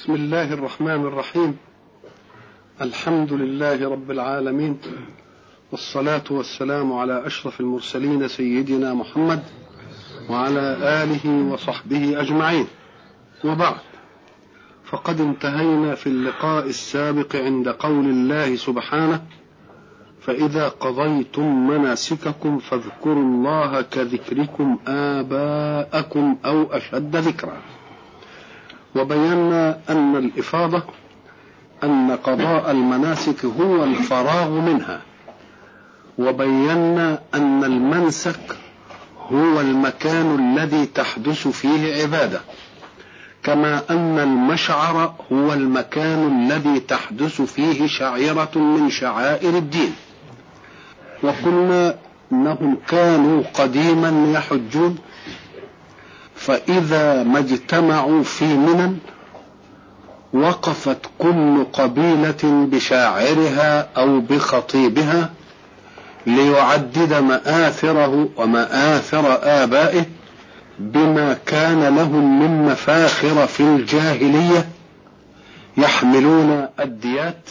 بسم الله الرحمن الرحيم الحمد لله رب العالمين والصلاة والسلام على أشرف المرسلين سيدنا محمد وعلى آله وصحبه أجمعين وبعد فقد انتهينا في اللقاء السابق عند قول الله سبحانه فإذا قضيتم مناسككم فاذكروا الله كذكركم آباءكم أو أشد ذكرًا وبينا أن الإفاضة أن قضاء المناسك هو الفراغ منها وبينا أن المنسك هو المكان الذي تحدث فيه عبادة كما أن المشعر هو المكان الذي تحدث فيه شعيرة من شعائر الدين وقلنا أنهم كانوا قديما يحجون فإذا ما في منى وقفت كل قبيلة بشاعرها أو بخطيبها ليعدد مآثره ومآثر آبائه بما كان لهم من مفاخر في الجاهلية يحملون الديات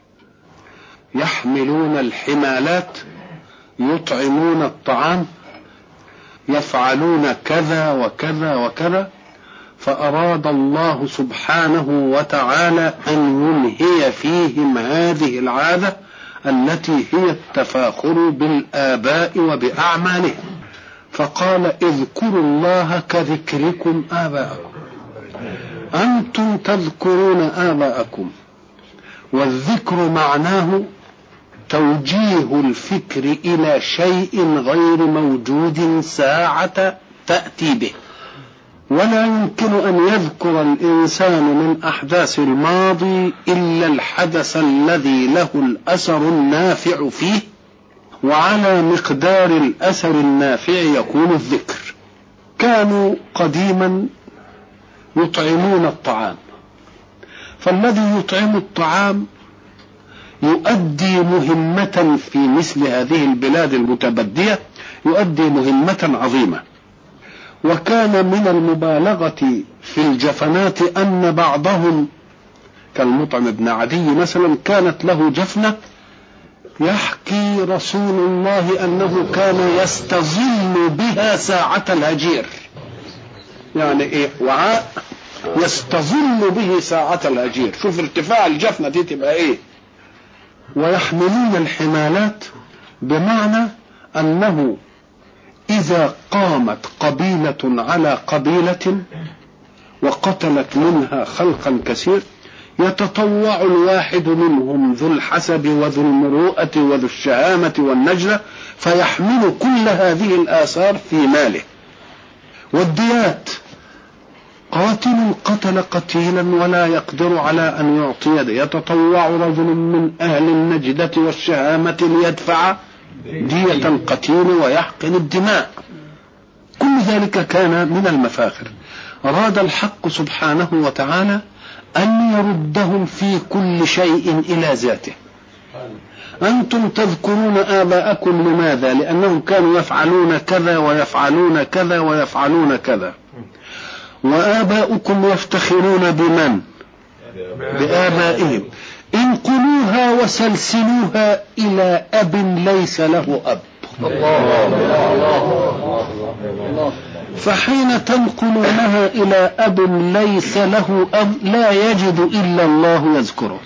يحملون الحمالات يطعمون الطعام يفعلون كذا وكذا وكذا فأراد الله سبحانه وتعالى أن ينهي فيهم هذه العادة التي هي التفاخر بالآباء وبأعمالهم فقال اذكروا الله كذكركم آباءكم أنتم تذكرون آباءكم والذكر معناه توجيه الفكر الى شيء غير موجود ساعه تاتي به ولا يمكن ان يذكر الانسان من احداث الماضي الا الحدث الذي له الاثر النافع فيه وعلى مقدار الاثر النافع يكون الذكر كانوا قديما يطعمون الطعام فالذي يطعم الطعام يؤدي مهمة في مثل هذه البلاد المتبدية يؤدي مهمة عظيمة وكان من المبالغة في الجفنات أن بعضهم كالمطعم بن عدي مثلا كانت له جفنة يحكي رسول الله أنه كان يستظل بها ساعة الهجير يعني إيه وعاء يستظل به ساعة الهجير شوف ارتفاع الجفنة دي تبقى إيه ويحملون الحمالات بمعنى انه اذا قامت قبيله على قبيله وقتلت منها خلقا كثير يتطوع الواحد منهم ذو الحسب وذو المروءة وذو الشهامة والنجلة فيحمل كل هذه الآثار في ماله والديات قاتل قتل قتيلا ولا يقدر على أن يعطي يده يتطوع رجل من أهل النجدة والشهامة ليدفع دية القتيل ويحقن الدماء كل ذلك كان من المفاخر أراد الحق سبحانه وتعالى أن يردهم في كل شيء إلى ذاته أنتم تذكرون آباءكم لماذا؟ لأنهم كانوا يفعلون كذا ويفعلون كذا ويفعلون كذا وآباؤكم يفتخرون بمن بآبائهم انقلوها وسلسلوها إلى أب ليس له أب فحين تنقلونها إلى أب ليس له أب لا يجد إلا الله يذكره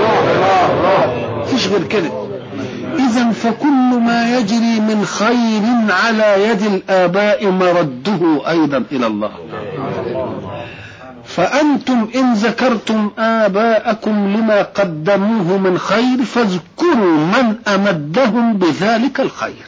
فيش غير كده إذا فكل ما يجري من خير على يد الآباء مرده أيضا إلى الله فأنتم إن ذكرتم آباءكم لما قدموه من خير فاذكروا من أمدهم بذلك الخير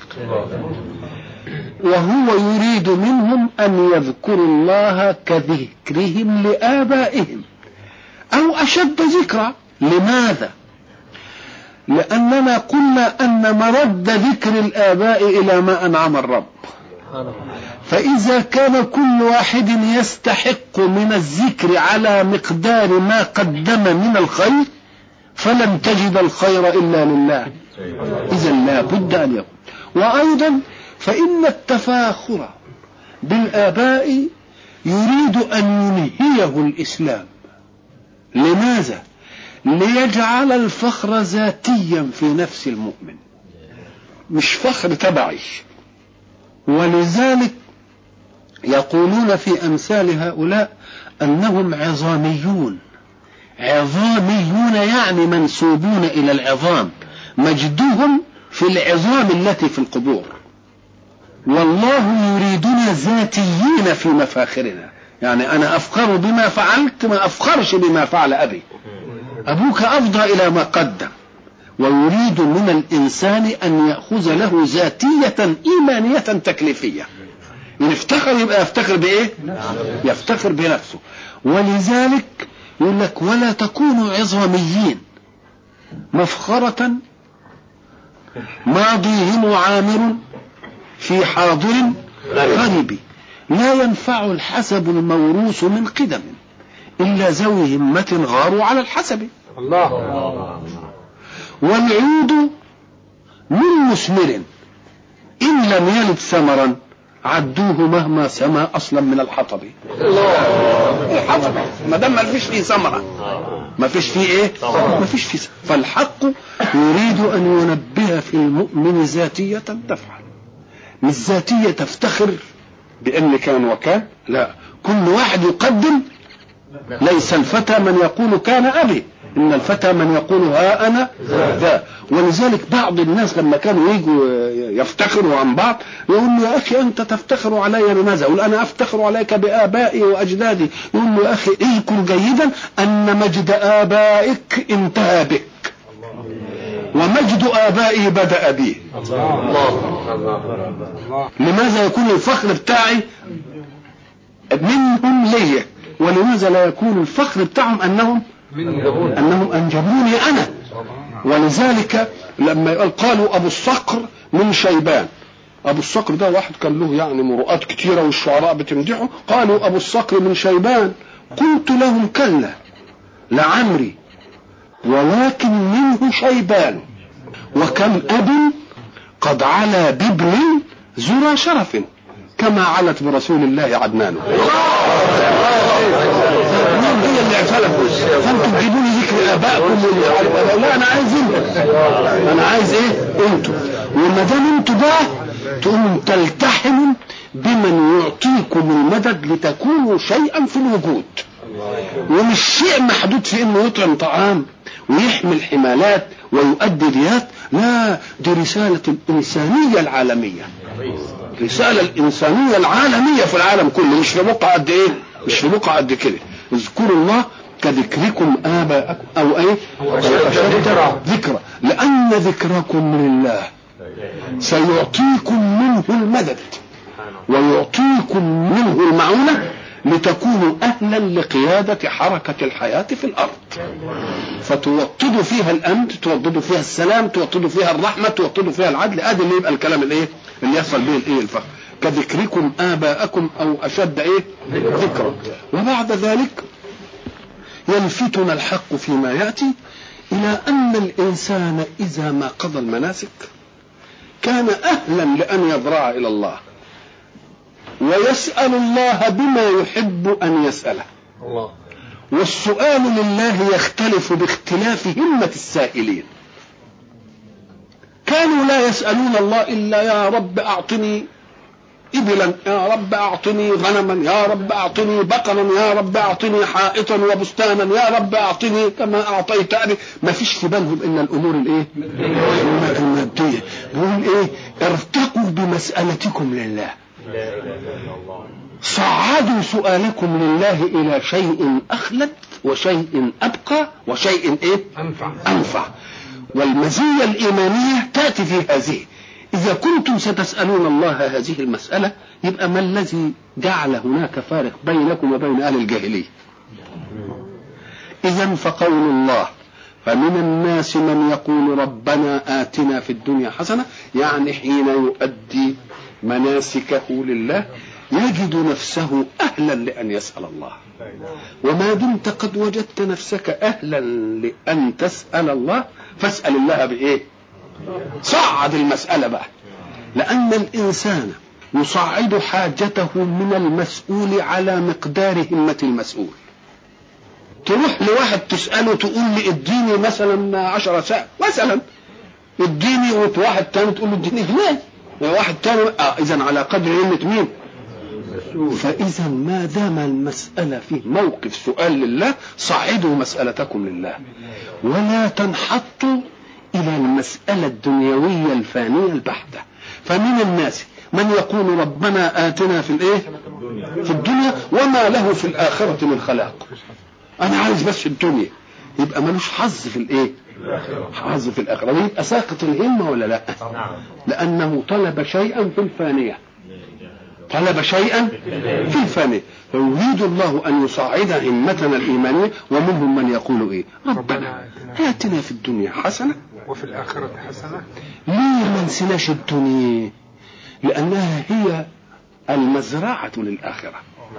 وهو يريد منهم أن يذكروا الله كذكرهم لآبائهم أو أشد ذكرى لماذا؟ لأننا قلنا أن مرد ذكر الآباء إلى ما أنعم الرب فإذا كان كل واحد يستحق من الذكر على مقدار ما قدم من الخير فلن تجد الخير إلا لله إذا لا بد أن يكون وأيضا فإن التفاخر بالآباء يريد أن ينهيه الإسلام لماذا ليجعل الفخر ذاتيا في نفس المؤمن مش فخر تبعي ولذلك يقولون في امثال هؤلاء انهم عظاميون عظاميون يعني منسوبون الى العظام مجدهم في العظام التي في القبور والله يريدنا ذاتيين في مفاخرنا يعني انا افخر بما فعلت ما افخرش بما فعل ابي ابوك افضى الى ما قدم ويريد من الانسان ان ياخذ له ذاتيه ايمانيه تكليفيه ان افتخر يبقى يفتخر بايه يفتخر بنفسه ولذلك يقول لك ولا تكونوا عظاميين مفخرة ماضيهم عامر في حاضر غريب لا ينفع الحسب الموروث من قدم إلا ذوي همة غاروا على الحسب الله والعود من مثمر إن لم يلد ثمرا عدوه مهما سما أصلا من الحطب الحطب ما دام ما فيش فيه ثمرة ما فيش فيه ايه ما فيش فيه ثمرة. فالحق يريد أن ينبه في المؤمن ذاتية تفعل مش ذاتية تفتخر بأن كان وكان لا كل واحد يقدم ليس الفتى من يقول كان أبي إن الفتى من يقول ها أنا ذا ولذلك بعض الناس لما كانوا يجوا يفتخروا عن بعض يقول له يا أخي أنت تفتخر علي بماذا؟ يقول أنا أفتخر عليك بآبائي وأجدادي يقول له يا أخي اذكر جيدا أن مجد آبائك انتهى بك ومجد آبائي بدأ بي لماذا يكون الفخر بتاعي منهم ليا ولماذا لا يكون الفخر بتاعهم أنهم أنهم أنجبوني أنا ولذلك لما يقال قالوا أبو الصقر من شيبان أبو الصقر ده واحد كان له يعني مروءات كتيرة والشعراء بتمدحه قالوا أبو الصقر من شيبان قلت لهم كلا لعمري ولكن منه شيبان وكم أب قد علا بابن ذرى شرف كما علت برسول الله عدنان هي اللي اعترفوا فانتم تجيبوا لي ذكر ابائكم واللي عارف أبائكم. لا انا عايز انت انا عايز ايه انتوا وما دام انتوا بقى تقوموا تلتحموا بمن يعطيكم المدد لتكونوا شيئا في الوجود ومش شيء محدود في انه يطعم طعام ويحمل حمالات ويؤدي ديات لا دي رسالة الإنسانية العالمية رسالة الإنسانية العالمية في العالم كله مش في بقعة قد إيه مش في بقعة قد كده اذكروا الله كذكركم آباءكم أو إيه أشد ذكرى لأن ذكركم لله سيعطيكم منه المدد ويعطيكم منه المعونة لتكونوا أهلا لقيادة حركة الحياة في الأرض فتوطدوا فيها الأمن توطدوا فيها السلام توطدوا فيها الرحمة توطدوا فيها العدل ادي اللي يبقى الكلام الايه اللي يصل به الايه الفخر كذكركم آباءكم أو أشد إيه ذكرا وبعد ذلك يلفتنا الحق فيما يأتي إلى أن الإنسان إذا ما قضى المناسك كان أهلا لأن يضرع إلى الله ويسأل الله بما يحب أن يسأله الله والسؤال لله يختلف باختلاف همة السائلين كانوا لا يسألون الله إلا يا رب أعطني إبلا يا رب أعطني غنما يا رب أعطني بقرا يا رب أعطني حائطا وبستانا يا رب أعطني كما أعطيت أبي ما فيش في بالهم إلا الأمور الإيه المادية بيقول إيه ارتقوا بمسألتكم لله لا اله الا الله صعدوا سؤالكم لله إلى شيء أخلد وشيء أبقى وشيء إيه انفع أنفع والمزية الإيمانية تأتي في هذه إذا كنتم ستسألون الله هذه المسألة يبقى ما الذي جعل هناك فارق بينكم وبين أهل الجاهلية إذا فقول الله فمن الناس من يقول ربنا آتنا في الدنيا حسنة يعني حين يؤدي مناسكه لله يجد نفسه أهلا لأن يسأل الله وما دمت قد وجدت نفسك أهلا لأن تسأل الله فاسأل الله بإيه صعد المسألة بقى لأن الإنسان يصعد حاجته من المسؤول على مقدار همة المسؤول تروح لواحد تسأله تقول لي اديني مثلا عشرة ساعة مثلا اديني وواحد تاني تقول له اديني جنيه واحد تاني اه اذا على قدر علمة مين؟ فإذا ما دام المسألة فيه موقف سؤال لله صعدوا مسألتكم لله ولا تنحطوا إلى المسألة الدنيوية الفانية البحتة فمن الناس من يقول ربنا آتنا في الإيه؟ في الدنيا وما له في الآخرة من خلاق أنا عايز بس الدنيا يبقى ملوش حظ في الإيه؟ حظ في الآخرة يبقى ساقط الهمة ولا لا؟ لأنه طلب شيئا في الفانية طلب شيئا في الفانية فيريد الله أن يصعد همتنا الإيمانية ومنهم من يقول إيه ربنا آتنا في الدنيا حسنة وفي الآخرة حسنة ليه ما نسيناش الدنيا لأنها هي المزرعة للآخرة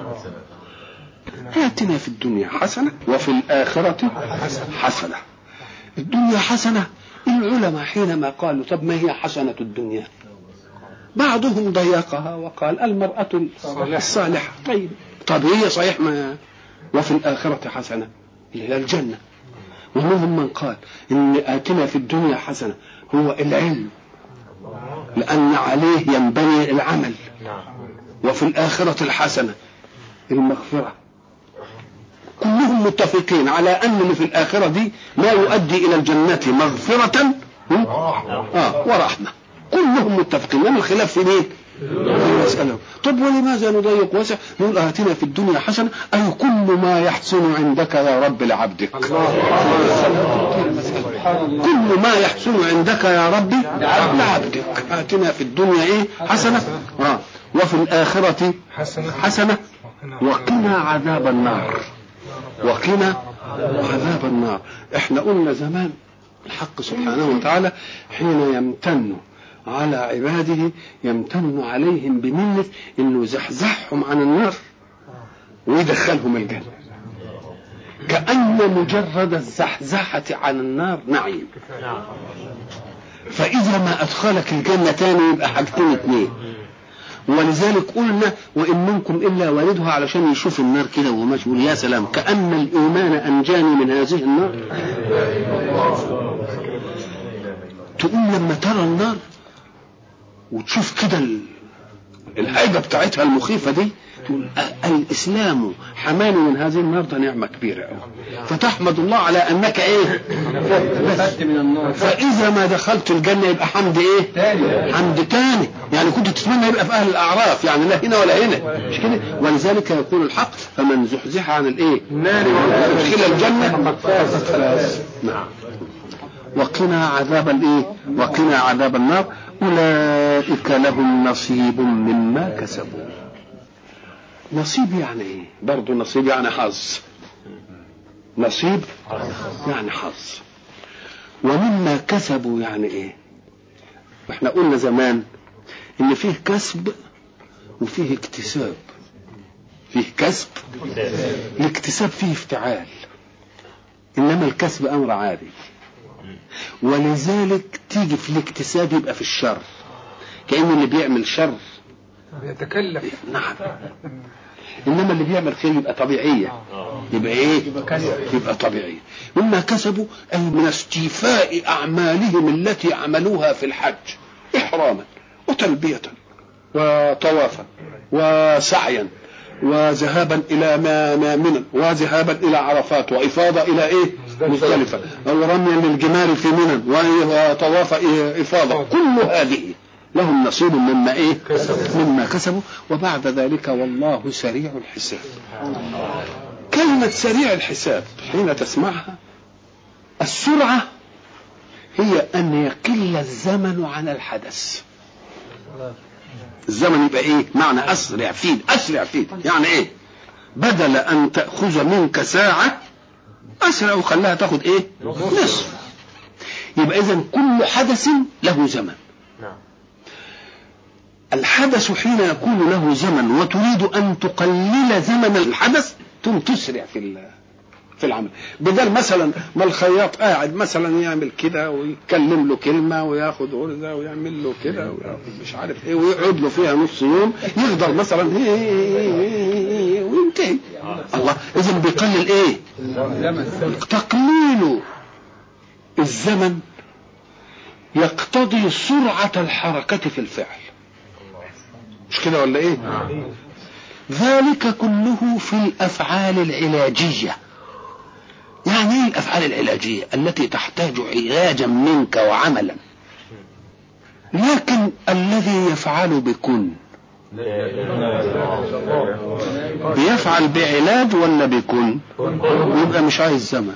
آتنا في الدنيا حسنة وفي الآخرة حسنة الدنيا حسنة العلماء حينما قالوا طب ما هي حسنة الدنيا بعضهم ضيقها وقال المرأة الصالحة طيب طب هي صحيح ما وفي الآخرة حسنة إلى الجنة ومنهم من قال إن آتنا في الدنيا حسنة هو العلم لأن عليه ينبني العمل وفي الآخرة الحسنة المغفرة كلهم متفقين على أن اللي في الآخرة دي ما يؤدي إلى الجنة مغفرة آه ورحمة كلهم متفقين لأن الخلاف في مين؟ في المسألة طب ولماذا نضيق واسع نقول آتنا في الدنيا حسنة أي كل ما يحسن عندك يا رب لعبدك كل ما يحسن عندك يا ربي لعبدك آتنا في الدنيا إيه حسنة آه. وفي الآخرة حسنة حسنة وقنا عذاب النار وقنا عذاب النار احنا قلنا زمان الحق سبحانه وتعالى حين يمتن على عباده يمتن عليهم بمنة انه يزحزحهم عن النار ويدخلهم الجنة كأن مجرد الزحزحة عن النار نعيم فإذا ما أدخلك الجنة تاني يبقى حاجتين اتنين ولذلك قلنا وإن منكم إلا والدها علشان يشوف النار كده وهو ماشي يقول يا سلام كأن الإيمان أنجاني من هذه النار تقول لما ترى النار وتشوف كده ال- الهيبة بتاعتها المخيفة دي تقول أ- الإسلام حماني من هذه النار ده نعمة كبيرة أوي فتحمد الله على أنك إيه فإذا ما دخلت الجنة يبقى حمد إيه حمد تاني يعني كنت تتمنى يبقى في أهل الأعراف يعني لا هنا ولا هنا مش كده ولذلك يقول الحق فمن زحزح عن الإيه النار ودخل الجنة فقد فاز نعم وقنا عذاب الايه وقنا عذاب النار اولئك لهم نصيب مما كسبوا نصيب يعني ايه برضه نصيب يعني حظ نصيب يعني حظ ومما كسبوا يعني ايه احنا قلنا زمان ان فيه كسب وفيه اكتساب فيه كسب الاكتساب فيه افتعال انما الكسب امر عادي ولذلك تيجي في الاكتساب يبقى في الشر كأن اللي بيعمل شر يتكلف نعم انما اللي بيعمل خير يبقى طبيعيه يبقى ايه يبقى طبيعيه مما كسبوا اي من استيفاء اعمالهم التي عملوها في الحج احراما وتلبيه وطوافا وسعيا وذهابا الى ما ما منى وذهابا الى عرفات وافاضه الى ايه مزدلفه ورميا للجمال في منى وطواف إيه افاضه كل هذه لهم نصيب مما ايه مما كسبوا وبعد ذلك والله سريع الحساب كلمة سريع الحساب حين تسمعها السرعة هي أن يقل الزمن عن الحدث الزمن يبقى ايه معنى اسرع فيه اسرع فيه يعني ايه بدل ان تاخذ منك ساعه اسرع وخلاها تاخذ ايه نصف يبقى اذا كل حدث له زمن نعم الحدث حين يكون له زمن وتريد ان تقلل زمن الحدث ثم تسرع في ال- في العمل بدل مثلا ما الخياط قاعد مثلا يعمل كده ويتكلم له كلمه وياخد غرزه ويعمل له كده وياخد مش عارف ايه ويقعد له فيها نص يوم يقدر مثلا وينتهي الله اذا بيقلل ايه تقليل الزمن يقتضي سرعة الحركة في الفعل مش كده ولا ايه ذلك كله في الافعال العلاجية يعني ايه الافعال العلاجية التي تحتاج علاجا منك وعملا لكن الذي يفعل بكن بيفعل بعلاج ولا بكن يبقى مش عايز زمن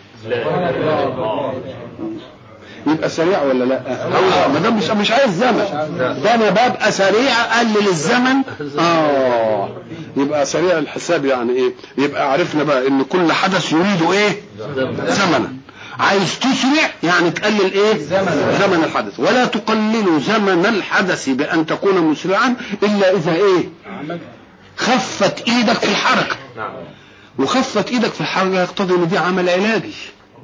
يبقى سريع ولا لا ما دام مش مش عايز زمن ده انا ببقى سريع اقلل الزمن اه يبقى سريع الحساب يعني ايه يبقى عرفنا بقى ان كل حدث يريد ايه زمنا عايز تسرع يعني تقلل ايه زمن, زمن الحدث ولا تقلل زمن الحدث بان تكون مسرعا الا اذا ايه خفت ايدك في الحركه وخفت ايدك في الحركه يقتضي ان دي عمل علاجي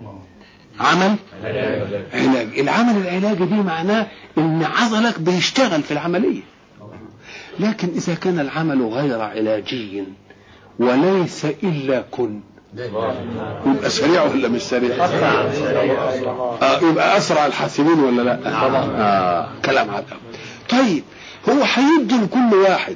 عمل علاج العمل العلاجي دي معناه ان عضلك بيشتغل في العمليه لكن اذا كان العمل غير علاجي وليس الا كن يبقى سريع ولا مش سريع آه يبقى اسرع الحاسبين ولا لا آه كلام عدم طيب هو هيدي لكل واحد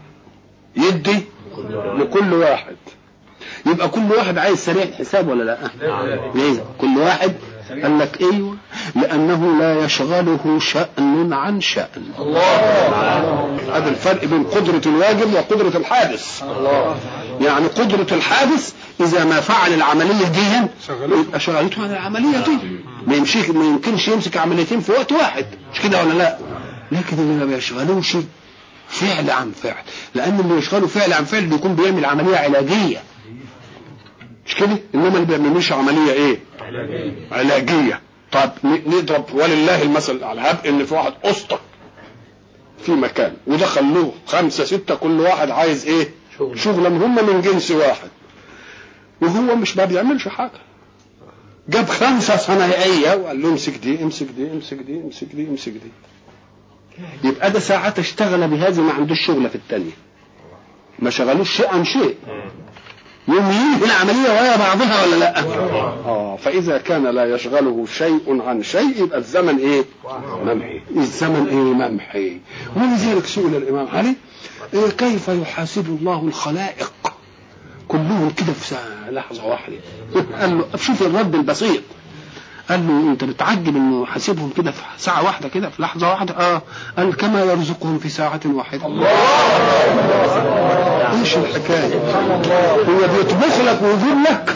يدي لكل واحد يبقى كل واحد عايز سريع الحساب ولا لا ليه كل واحد قال لك ايوه لانه لا يشغله شأن عن شأن الله هذا الفرق بين قدرة الواجب وقدرة الحادث الله يعني قدرة الحادث اذا ما فعل العملية دي يبقى شغلته عن العملية دي ما يمشيش ما يمكنش يمسك عمليتين في وقت واحد مش كده ولا لا لكن اللي ما بيشغلوش فعل عن فعل لان اللي يشغله فعل عن فعل بيكون بيعمل عملية علاجية مش كده انما اللي بيعملوش عمليه ايه علاجيه علاجيه طب نضرب ولله المثل على هب ان في واحد اسطى في مكان ودخل له خمسه سته كل واحد عايز ايه شغله هم من جنس واحد وهو مش ما بيعملش حاجه جاب خمسه صنايعيه وقال له امسك دي امسك دي امسك دي امسك دي امسك دي يبقى ده ساعات اشتغل بهذه ما عندوش شغله في الثانيه ما شغلوش شيء عن شيء يوم ينهي العملية وهي بعضها ولا لا اه فإذا كان لا يشغله شيء عن شيء يبقى الزمن ايه ممحي الزمن ايه ممحي ولذلك سئل الإمام علي إيه كيف يحاسب الله الخلائق كلهم كده في لحظة واحدة قال له شوف الرد البسيط قال له انت بتعجب انه حاسبهم كده في ساعة واحدة كده في لحظة واحدة اه قال كما يرزقهم في ساعة واحدة الله ايش الحكاية هو بيطبخ لك ويجيب لك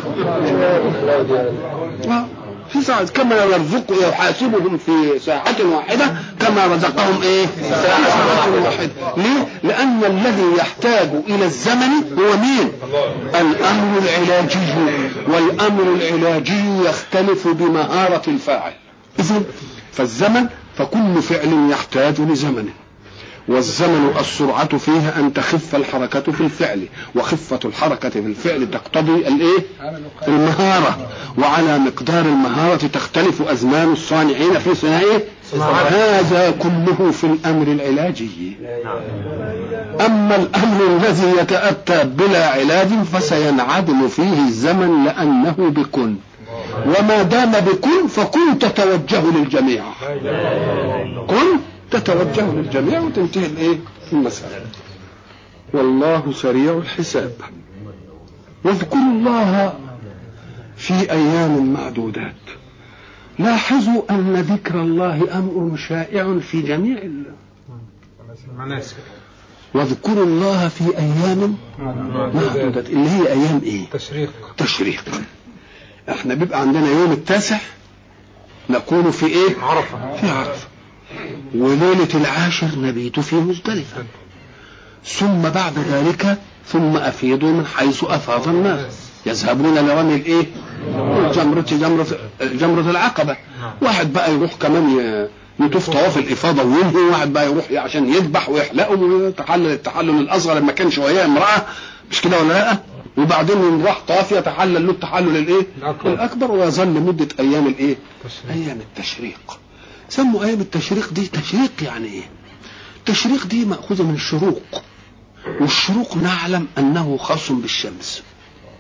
آه. في ساعة كما يرزق يحاسبهم في ساعة واحدة كما رزقهم ايه في ساعة واحدة ليه لأن الذي يحتاج إلى الزمن هو مين الأمر العلاجي والأمر العلاجي يختلف بمهارة الفاعل إذن فالزمن فكل فعل يحتاج لزمن والزمن السرعة فيها أن تخف الحركة في الفعل وخفة الحركة في الفعل تقتضي الإيه؟ المهارة وعلى مقدار المهارة تختلف أزمان الصانعين في صناعه هذا كله في الأمر العلاجي أما الأمر الذي يتأتى بلا علاج فسينعدم فيه الزمن لأنه بكن وما دام بكن فكن تتوجه للجميع كن تتوجه للجميع وتنتهي الايه المسألة والله سريع الحساب واذكروا الله في أيام معدودات لاحظوا أن ذكر الله أمر شائع في جميع المناسك واذكروا الله في أيام معدودات اللي هي أيام إيه؟ تشريق تشريق احنا بيبقى عندنا يوم التاسع نكون في ايه؟ عرفة في عرفة وليلة العاشر نبيت في مزدلفة ثم بعد ذلك ثم أفيضوا من حيث أفاض الناس يذهبون لرمي الايه جمرة جمرة جمرة العقبة واحد بقى يروح كمان ي- يطوف طواف الإفاضة وينهي واحد بقى يروح عشان يذبح ويحلقهم ويتحلل التحلل الأصغر لما كان شوية امرأة مش كده ولا لا وبعدين راح طواف يتحلل له التحلل الايه الأكبر. الأكبر ويظل مدة أيام الايه تشريق. أيام التشريق سموا أيام التشريق دي تشريق يعني إيه؟ التشريق دي مأخوذة من الشروق والشروق نعلم أنه خاص بالشمس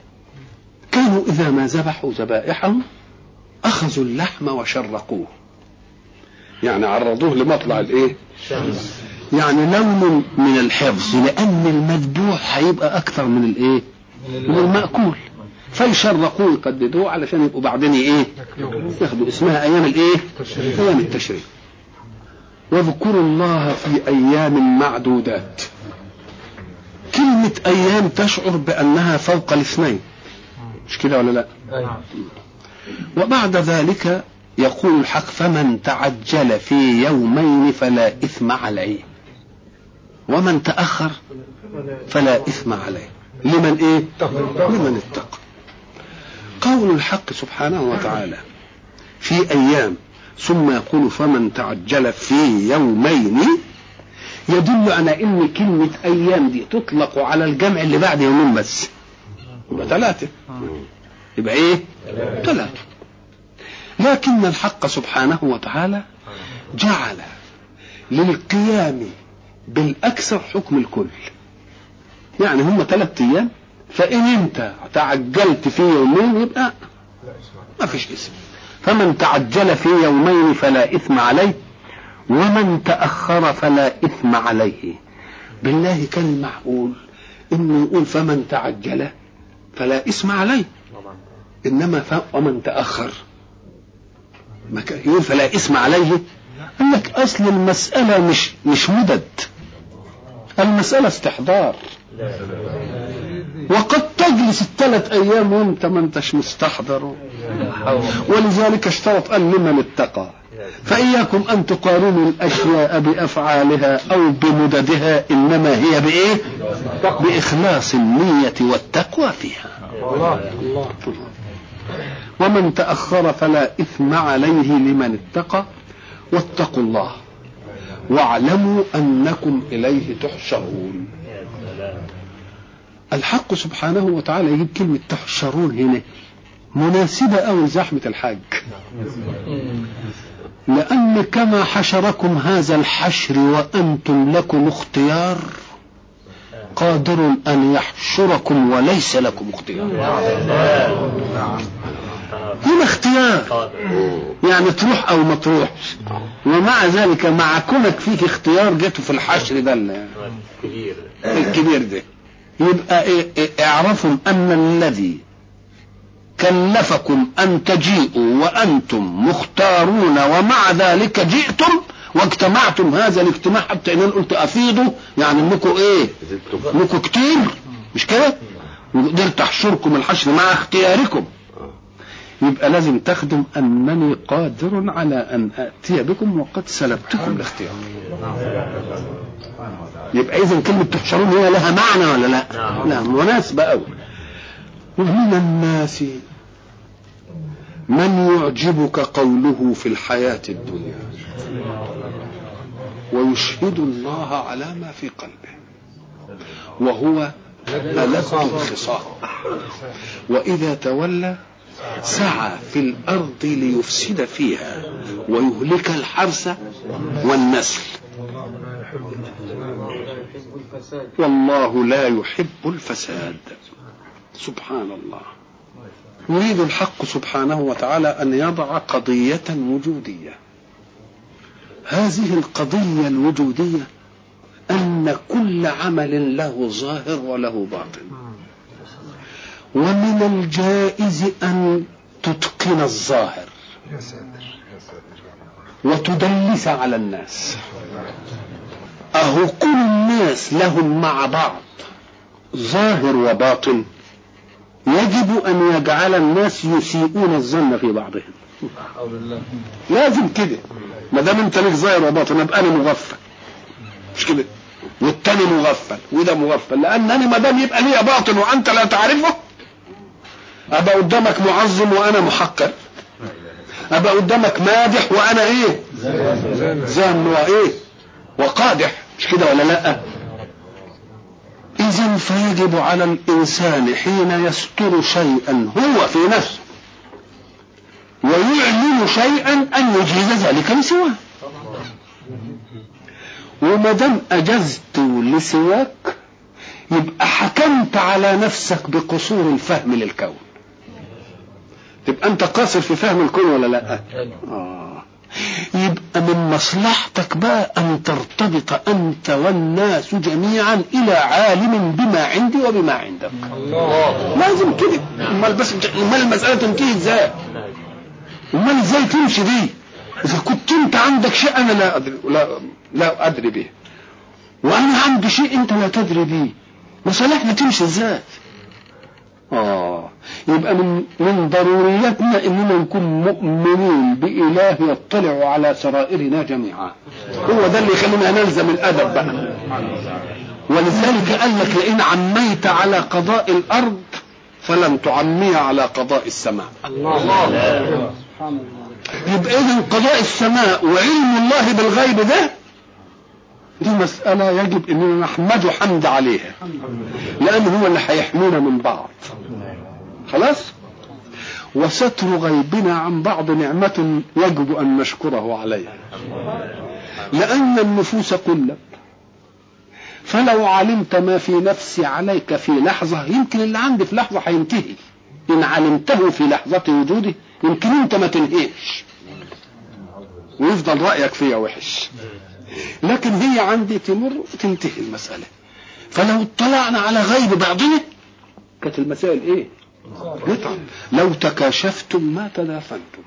كانوا إذا ما ذبحوا ذبائحهم أخذوا اللحم وشرقوه يعني عرضوه لمطلع الإيه؟ يعني لون من الحفظ لأن المذبوح هيبقى أكثر من الإيه؟ من المأكول فيشرقوه يقددوه علشان يبقوا بعدين إيه؟ ياخدوا اسمها أيام الإيه؟ أيام التشريق واذكروا الله في أيام معدودات كلمة أيام تشعر بأنها فوق الاثنين مش كده ولا لا وبعد ذلك يقول الحق فمن تعجل في يومين فلا إثم عليه ومن تأخر فلا إثم عليه لمن إيه لمن اتقى قول الحق سبحانه وتعالى في أيام ثم يقول فمن تعجل في يومين يدل على ان كلمة ايام دي تطلق على الجمع اللي بعد يومين بس يبقى ثلاثة يبقى ايه ثلاثة لكن الحق سبحانه وتعالى جعل للقيام بالاكثر حكم الكل يعني هم ثلاثة ايام فان انت تعجلت في يومين يبقى ما فيش اسم فمن تعجل في يومين فلا اثم عليه ومن تأخر فلا إثم عليه بالله كان معقول إنه يقول فمن تعجل فلا إثم عليه إنما ف... ومن تأخر ما كان يقول فلا إثم عليه قال لك أصل المسألة مش مش مدد المسألة استحضار وقد تجلس الثلاث أيام وأنت ما أنتش مستحضر ولذلك اشترط أن لمن اتقى فإياكم أن تقارنوا الأشياء بأفعالها أو بمددها إنما هي بإيه؟ بإخلاص النية والتقوى فيها الله الله ومن تأخر فلا إثم عليه لمن اتقى واتقوا الله واعلموا أنكم إليه تحشرون الحق سبحانه وتعالى يجيب كلمة تحشرون هنا مناسبة أو زحمة الحج لأن كما حشركم هذا الحشر وأنتم لكم اختيار قادر أن يحشركم وليس لكم اختيار هنا اختيار يعني تروح أو ما تروحش ومع ذلك مع كونك فيك اختيار جيته في الحشر ده ال- كبير الكبير ده يبقى إيه- إيه- اعرفوا أن الذي كلفكم أن تجيئوا وأنتم مختارون ومع ذلك جئتم واجتمعتم هذا الاجتماع حتى إن أنا قلت أفيضوا يعني انكم إيه؟ انكم كتير مش كده؟ وقدرت أحشركم الحشر مع اختياركم يبقى لازم تخدم أنني قادر على أن آتي بكم وقد سلبتكم الاختيار يبقى إذا كلمة تحشرون هي لها معنى ولا لا؟ نعم. لا مناسبة أوي ومن الناس من يعجبك قوله في الحياة الدنيا ويشهد الله على ما في قلبه وهو ألد الخصام وإذا تولى سعى في الأرض ليفسد فيها ويهلك الحرث والنسل والله لا يحب الفساد سبحان الله يريد الحق سبحانه وتعالى أن يضع قضية وجودية هذه القضية الوجودية أن كل عمل له ظاهر وله باطن ومن الجائز أن تتقن الظاهر يا ساتر يا ساتر وتدلس على الناس أهو كل الناس لهم مع بعض ظاهر وباطن يجب أن يجعل الناس يسيئون الظن في بعضهم لازم كده ما دام انت ليك ظاهر وباطن ابقى انا مغفل مش كده والتاني مغفل وده مغفل لانني ما دام يبقى ليا باطن وانت لا تعرفه ابقى قدامك معظم وانا محقر ابقى قدامك مادح وانا ايه زان وايه وقادح مش كده ولا لا اذا فيجب على الانسان حين يستر شيئا هو في نفسه ويعلن شيئا ان يجيز ذلك لسواه وما دام اجزت لسواك يبقى حكمت على نفسك بقصور الفهم للكون تبقى انت قاصر في فهم الكون ولا لا آه. يبقى من مصلحتك بقى ان ترتبط انت والناس جميعا الى عالم بما عندي وبما عندك الله لازم كده امال بس امال المساله تنتهي ازاي امال ازاي تمشي دي اذا كنت انت عندك شيء انا لا ادري لا لا ادري به وانا عندي شيء انت لا تدري به مصالحنا تمشي ازاي اه يبقى من من ضرورياتنا اننا نكون مؤمنين باله يطلع على سرائرنا جميعا هو ده اللي يخلينا نلزم الادب بقى ولذلك قال لك لئن عميت على قضاء الارض فلن تعمي على قضاء السماء يبقى اذا قضاء السماء وعلم الله بالغيب ده دي مسألة يجب اننا نحمده حمد عليها لان هو اللي هيحمينا من بعض خلاص وستر غيبنا عن بعض نعمة يجب ان نشكره عليها لان النفوس قلت فلو علمت ما في نفسي عليك في لحظة يمكن اللي عندي في لحظة هينتهي إن علمته في لحظة وجوده يمكن أنت ما تنهيش ويفضل رأيك فيها وحش لكن هي عندي تمر وتنتهي المسألة فلو اطلعنا على غيب بعضنا كانت المسائل ايه؟ قطع لو تكاشفتم ما تدافنتم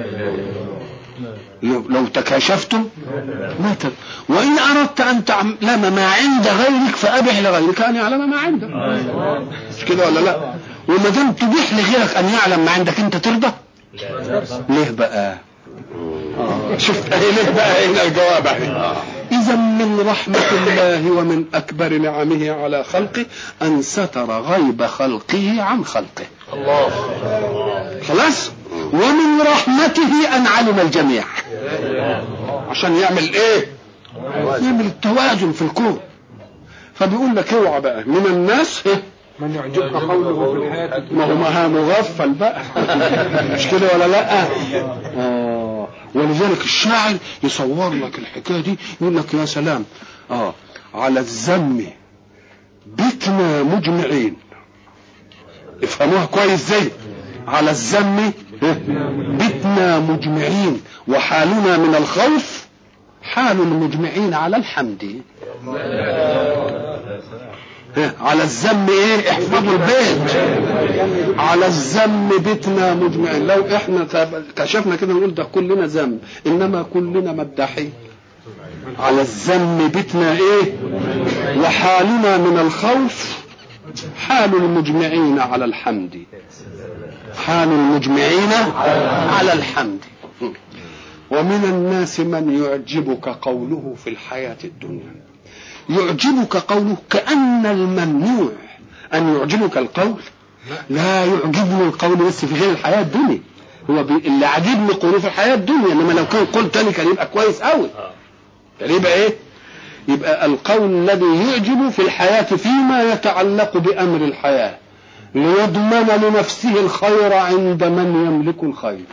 لو, لو تكاشفتم ما تد... وإن أردت أن تعلم ما عند غيرك فأبح لغيرك أن يعلم ما عندك مش كده ولا لا وما دام تبيح لغيرك أن يعلم ما عندك أنت ترضى ليه بقى آه. شفت اهي ليه بقى هنا الجواب اهي اذا من رحمة الله ومن اكبر نعمه على خلقه ان ستر غيب خلقه عن خلقه الله خلاص ومن رحمته ان علم الجميع عشان يعمل ايه يعمل التوازن في الكون فبيقول لك اوعى بقى من الناس من يعجبك قوله في الحياة ما هو ما مغفل بقى مش كده ولا لا آه. ولذلك الشاعر يصور لك الحكايه دي يقول لك يا سلام اه على الذم بتنا مجمعين افهموها كويس زي على الذم بتنا مجمعين وحالنا من الخوف حال المجمعين على الحمد على الذم ايه احفظوا البيت على الذم بيتنا مجمعين لو احنا كشفنا كده نقول ده كلنا ذم انما كلنا مداحين على الذم بيتنا ايه وحالنا من الخوف حال المجمعين على الحمد حال المجمعين على الحمد ومن الناس من يعجبك قوله في الحياة الدنيا يعجبك قوله كأن الممنوع أن يعجبك القول لا يعجبني القول بس في غير الحياة الدنيا هو بي... اللي عاجبني قوله في الحياة الدنيا إنما لو كان قول تاني كان يبقى كويس قوي كان يبقى إيه؟ يبقى القول الذي يعجب في الحياة فيما يتعلق بأمر الحياة ليضمن لنفسه الخير عند من يملك الخير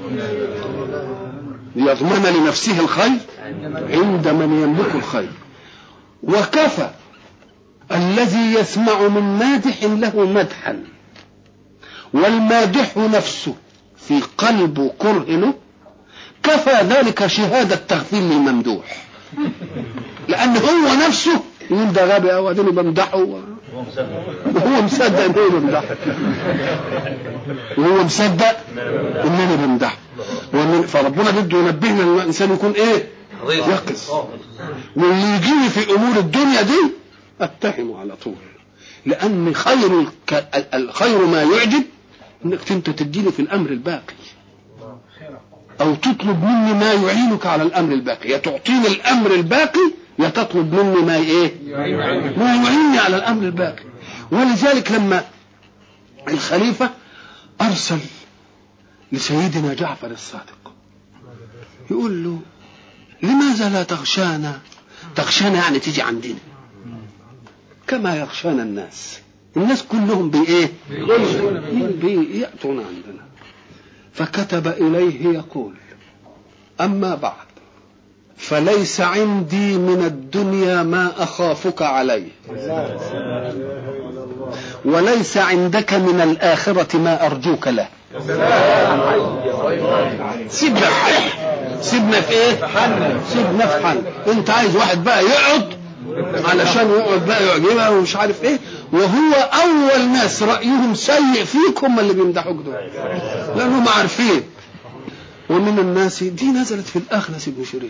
ليضمن لنفسه الخير عند من يملك الخير وكفى الذي يسمع من مادح له مدحا والمادح نفسه في قلبه كره له كفى ذلك شهادة تغفير للممدوح لأن هو نفسه يقول ده غبي أو أديني بمدحه وهو مصدق إنه بمدحه وهو مصدق إنني بمدحه فربنا بده ينبهنا إن الإنسان يكون إيه؟ يقظ واللي يجيني في امور الدنيا دي اتهمه على طول لان خير الك... الخير ما يعجب انك انت تديني في الامر الباقي او تطلب مني ما يعينك على الامر الباقي يا تعطيني الامر الباقي يا تطلب مني ما ايه ما يعينني على الامر الباقي ولذلك لما الخليفه ارسل لسيدنا جعفر الصادق يقول له لماذا لا تغشانا تغشانا يعني تيجي عندنا كما يغشانا الناس الناس كلهم بإيه بيأتون عندنا فكتب إليه يقول أما بعد فليس عندي من الدنيا ما أخافك عليه وليس عندك من الآخرة ما أرجوك له سيبنا في حل سيبنا في ايه سيبنا في حل انت عايز واحد بقى يقعد علشان يقعد بقى يعجبها ومش عارف ايه وهو اول ناس رايهم سيء فيك هم اللي بيمدحوك دول لانهم عارفين ومن الناس دي نزلت في الاخنس بن شريق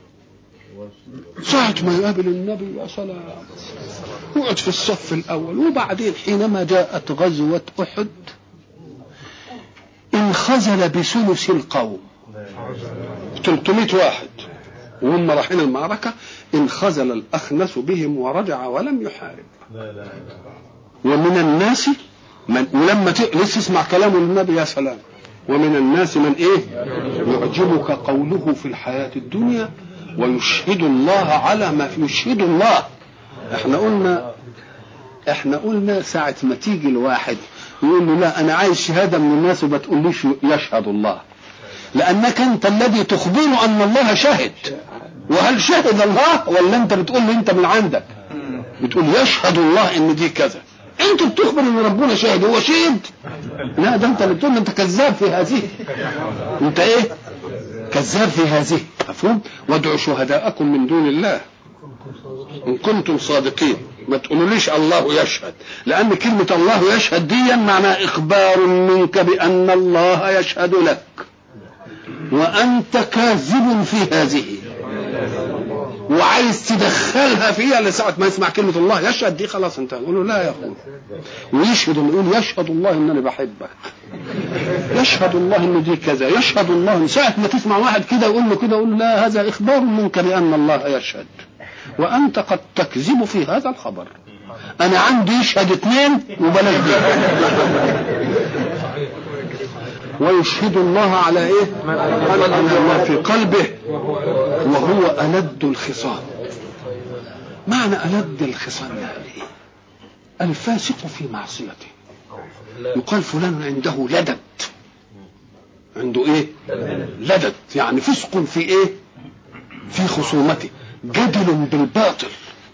ساعة ما يقابل النبي يا سلام يقعد في الصف الأول وبعدين حينما جاءت غزوة أحد انخزل بثلث القوم 300 واحد وهم رايحين المعركة انخزل الأخنس بهم ورجع ولم يحارب ومن الناس من ولما ت... لسه اسمع كلام النبي يا سلام ومن الناس من ايه يعجبك قوله في الحياة الدنيا ويشهد الله على ما في يشهد الله احنا قلنا احنا قلنا ساعة ما تيجي الواحد يقول له لا انا عايز شهادة من الناس وما تقوليش يشهد الله لانك انت الذي تخبر ان الله شهد وهل شهد الله ولا انت بتقول لي انت من عندك بتقول يشهد الله ان دي كذا انت بتخبر ان ربنا شاهد هو شهد لا ده انت اللي بتقول انت كذاب في هذه انت ايه كذاب في هذه مفهوم وادعوا شهداءكم من دون الله ان كنتم صادقين ما تقولوليش الله يشهد لان كلمه الله يشهد دي معناها اخبار منك بان الله يشهد لك وانت كاذب في هذه وعايز تدخلها فيها لساعة ما يسمع كلمة الله يشهد دي خلاص انت يقول له لا يا اخوي ويشهد يقول يشهد الله انني بحبك يشهد الله ان دي كذا يشهد الله من ساعة ما تسمع واحد كده يقول له كده يقول له لا هذا اخبار منك بان الله يشهد وانت قد تكذب في هذا الخبر انا عندي يشهد اثنين وبلاش دي ويشهد الله على ايه على ما في قلبه وهو ألد الخصام معنى ألد الخصام يعني ايه الفاسق في معصيته يقال فلان عنده لدد عنده ايه لدد يعني فسق في ايه في خصومته جدل بالباطل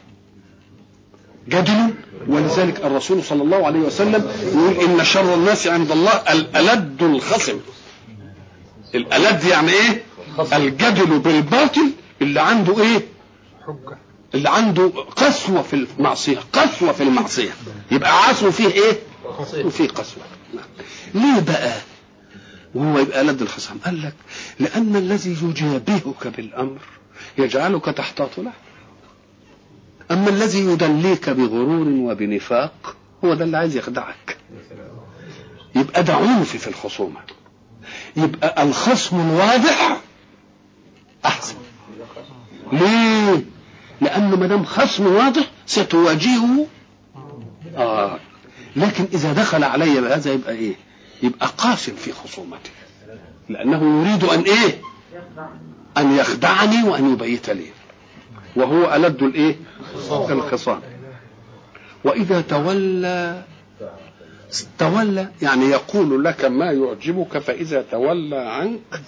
جدل ولذلك الرسول صلى الله عليه وسلم يقول ان شر الناس عند الله الالد الخصم الالد يعني ايه الجدل بالباطل اللي عنده ايه حجة اللي عنده قسوة في المعصية قسوة في المعصية يبقى عصو فيه ايه وفيه قسوة ليه بقى وهو يبقى لد الخصم قال لك لأن الذي يجابهك بالأمر يجعلك تحتاط له أما الذي يدليك بغرور وبنفاق هو ده اللي عايز يخدعك يبقى ده عنف في الخصومة يبقى الخصم الواضح أحسن ليه؟ لأنه ما دام خصم واضح ستواجهه آه لكن إذا دخل علي بهذا يبقى إيه؟ يبقى قاسم في خصومته لأنه يريد أن إيه؟ أن يخدعني وأن يبيت لي وهو ألد الإيه؟ الخصام وإذا تولى تولى يعني يقول لك ما يعجبك فإذا تولى عنك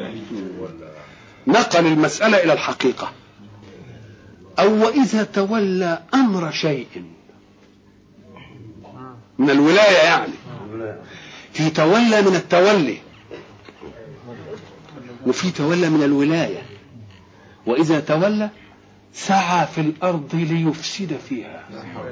نقل المسألة إلى الحقيقة أو وإذا تولى أمر شيء من الولاية يعني في تولى من التولي وفي تولى من الولاية وإذا تولى سعى في الأرض ليفسد فيها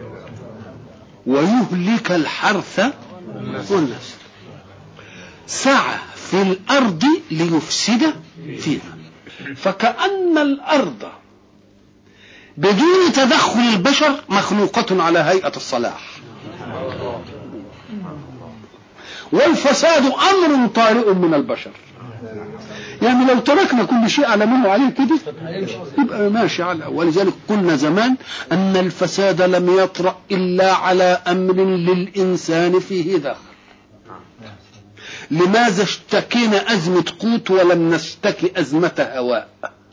ويهلك الحرث والنسل سعى في الأرض ليفسد فيها فكأن الأرض بدون تدخل البشر مخلوقة على هيئة الصلاح والفساد أمر طارئ من البشر يعني لو تركنا كل شيء على منه عليه كده يبقى ماشي على ولذلك قلنا زمان أن الفساد لم يطرأ إلا على أمر للإنسان فيه دخل لماذا اشتكينا أزمة قوت ولم نشتكي أزمة هواء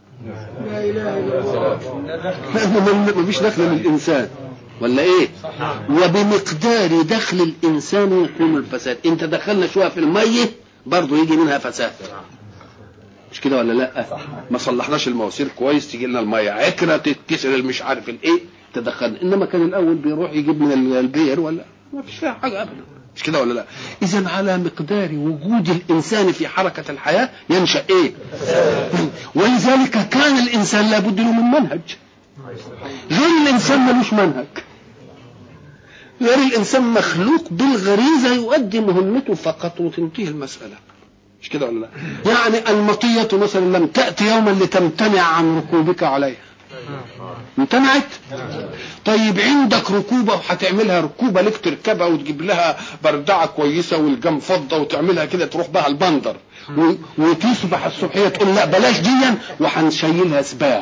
لأنه ما فيش دخل من الإنسان ولا ايه وبمقدار دخل الانسان يكون الفساد انت دخلنا شويه في الميه برضه يجي منها فساد مش كده ولا لا ما صلحناش المواسير كويس تيجي لنا الميه عكره تتكسر المش عارف الايه تدخلنا انما كان الاول بيروح يجيب من البير ولا ما فيش فيها حاجه ابدا مش كده ولا لا اذا على مقدار وجود الانسان في حركه الحياه ينشا ايه ولذلك كان الانسان لابد له من منهج غير الانسان ملوش منهج غير الانسان مخلوق بالغريزه يؤدي مهمته فقط وتنتهي المساله مش كده ولا لا يعني المطيه مثلا لم تاتي يوما لتمتنع عن ركوبك عليها امتنعت طيب عندك ركوبه وهتعملها ركوبه لك تركبها وتجيب لها بردعه كويسه والجم فضه وتعملها كده تروح بها البندر و- وتصبح الصبحيه تقول لا بلاش ديا وهنشيلها سباق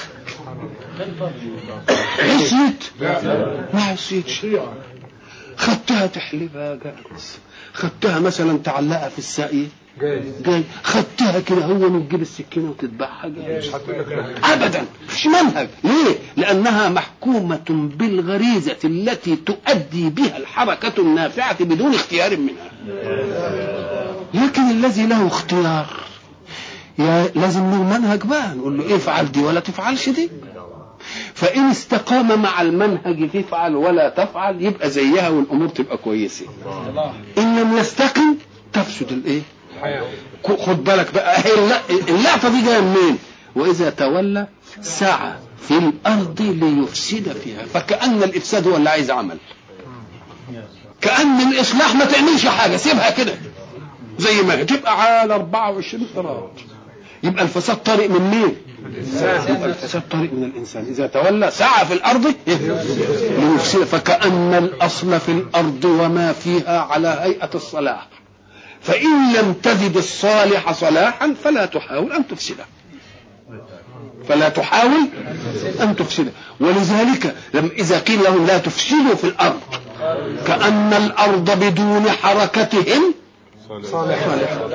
عصيت ما عصيتش خدتها تحلبها جاهز خدتها مثلا تعلقها في الساقية جاي جاي خدتها كده هو وتجيب السكينة وتذبحها جاهز مش هتقول لك لا ابدا مش منهج ليه لانها محكومه بالغريزه التي تؤدي بها الحركه النافعه بدون اختيار منها لكن الذي له اختيار يا لازم له منهج بقى نقول له افعل دي ولا تفعلش دي فان استقام مع المنهج تفعل ولا تفعل يبقى زيها والامور تبقى كويسه ان لم يستقم تفسد الايه الحياة خد بالك بقى هي الل- اللقطه دي جايه منين؟ واذا تولى سعى في الارض ليفسد فيها فكان الافساد هو اللي عايز عمل كان الاصلاح ما تعملش حاجه سيبها كده زي ما هي تبقى على 24 قراط يبقى الفساد طريق من مين؟ يبقى الفساد طريق من الانسان اذا تولى سعى في الارض ليفسد فكان الاصل في الارض وما فيها على هيئه الصلاح فإن لم تجد الصالح صلاحا فلا تحاول أن تفسده فلا تحاول أن تفسده ولذلك لم إذا قيل لهم لا تفسدوا في الأرض كأن الأرض بدون حركتهم صالح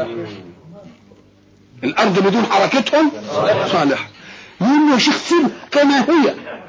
الأرض بدون حركتهم صالح يقول له يا شيخ سيبها كما هي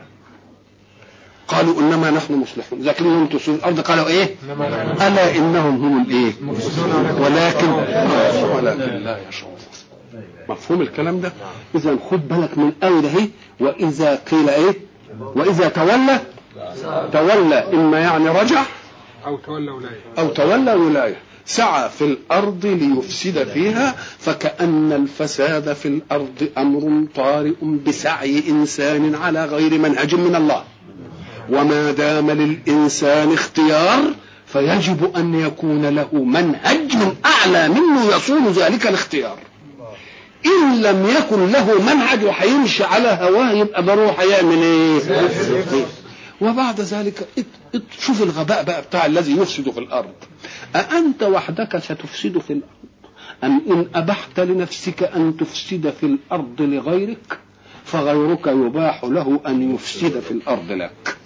قالوا انما نحن مصلحون اذا كانوا هم تفسدون الارض قالوا ايه إنما نحن الا انهم هم الايه مفسدون على ولكن ولكن لا يشعرون مفهوم الكلام ده اذا خد بالك من قوي ده اهي واذا قيل ايه واذا تولى تولى اما يعني رجع أو تولى ولاية او تولى ولايه سعى في الارض ليفسد فيها فكان الفساد في الارض امر طارئ بسعي انسان على غير منهج من الله وما دام للانسان اختيار فيجب ان يكون له منهج من اعلى منه يصون ذلك الاختيار ان لم يكن له منهج وهيمشي على هواه يبقى بروح هيعمل ايه وبعد ذلك ات- ات- شوف الغباء بقى بتاع الذي يفسد في الارض أأنت وحدك ستفسد في الأرض أم إن أبحت لنفسك أن تفسد في الأرض لغيرك فغيرك يباح له أن يفسد في الأرض لك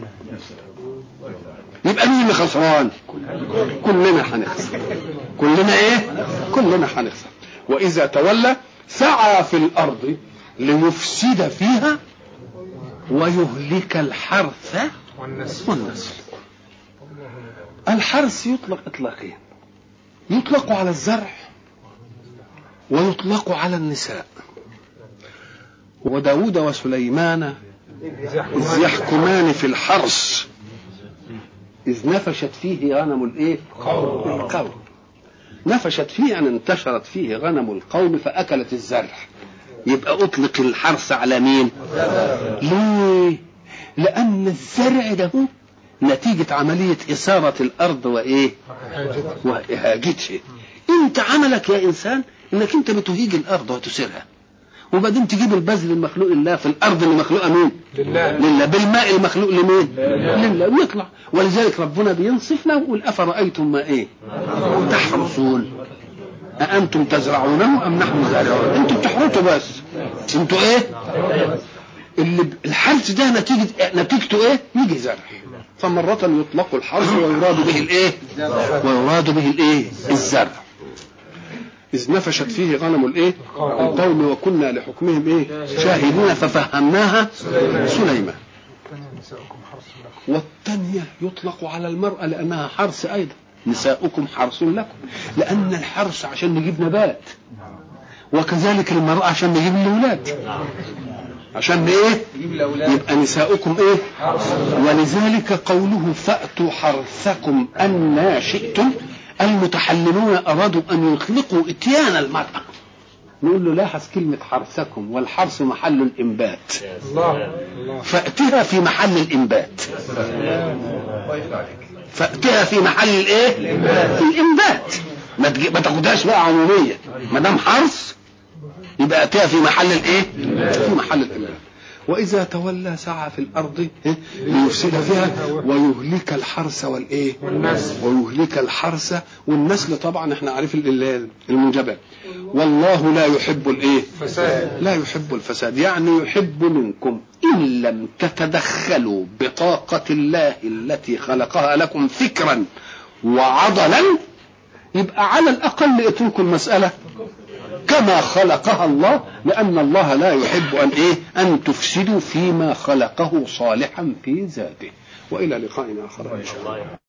يبقى مين اللي خسران كلنا هنخسر كلنا ايه كلنا هنخسر واذا تولى سعى في الارض ليفسد فيها ويهلك الحرث والنسل والنسل الحرث يطلق اطلاقين يطلق على الزرع ويطلق على النساء وداود وسليمان إذ يحكمان في الحرث إذ نفشت فيه غنم الإيه؟ القوم نفشت فيه أن انتشرت فيه غنم القوم فأكلت الزرع يبقى أطلق الحرث على مين؟ ليه؟ لأن الزرع ده هو نتيجة عملية إثارة الأرض وإيه؟ حاجة وإهاجتها أنت عملك يا إنسان إنك أنت بتهيج الأرض وتسيرها وبعدين تجيب البذل المخلوق لله في الأرض اللي مخلوقة مين؟ لله لله بالماء المخلوق لمين؟ لله ويطلع ولذلك ربنا بينصفنا ويقول أفرأيتم ما إيه؟ تحرثون أأنتم تزرعونه أم نحن الزارعون؟ أنتم بتحرثوا بس أنتوا إيه؟ اللي ب- الحرث ده نتيجة نتيجته إيه؟ يجي زرع فمرة يطلق الحرث ويراد به الإيه؟ ويراد به الإيه؟ الزرع إذ نفشت فيه غنم الإيه؟ القوم وكنا لحكمهم إيه؟ شاهدين ففهمناها سليمان نساؤكم حرص لكم والثانية يطلق على المرأة لأنها حرث أيضا نساؤكم حرث لكم لأن الحرث عشان نجيب نبات وكذلك المرأة عشان نجيب الأولاد عشان ايه يبقى نساؤكم ايه ولذلك قوله فأتوا حرثكم أن شئتم المتحللون أرادوا أن يطلقوا إتيان المرأة نقول له لاحظ كلمة حرثكم والحرث محل الإنبات الله الله فأتها في محل الإنبات فأتها في محل الإيه؟ الإنبات ما تجي- ما تاخدهاش بقى عمومية ما دام حرث يبقى أتها في محل الإيه؟ في محل الإنبات وإذا تولى سعى في الأرض إيه؟ ليفسد فيها ويهلك الحرث والإيه؟ والنسل. ويهلك الحرث والنسل طبعا احنا عارفين ال- المنجبات والله لا يحب الإيه؟ فساد لا يحب الفساد يعني يحب منكم إن لم تتدخلوا بطاقة الله التي خلقها لكم فكرا وعضلا يبقى على الأقل اتركوا المسألة كما خلقها الله لأن الله لا يحب أن إيه أن تفسدوا فيما خلقه صالحا في ذاته وإلى لقاء آخر إن شاء الله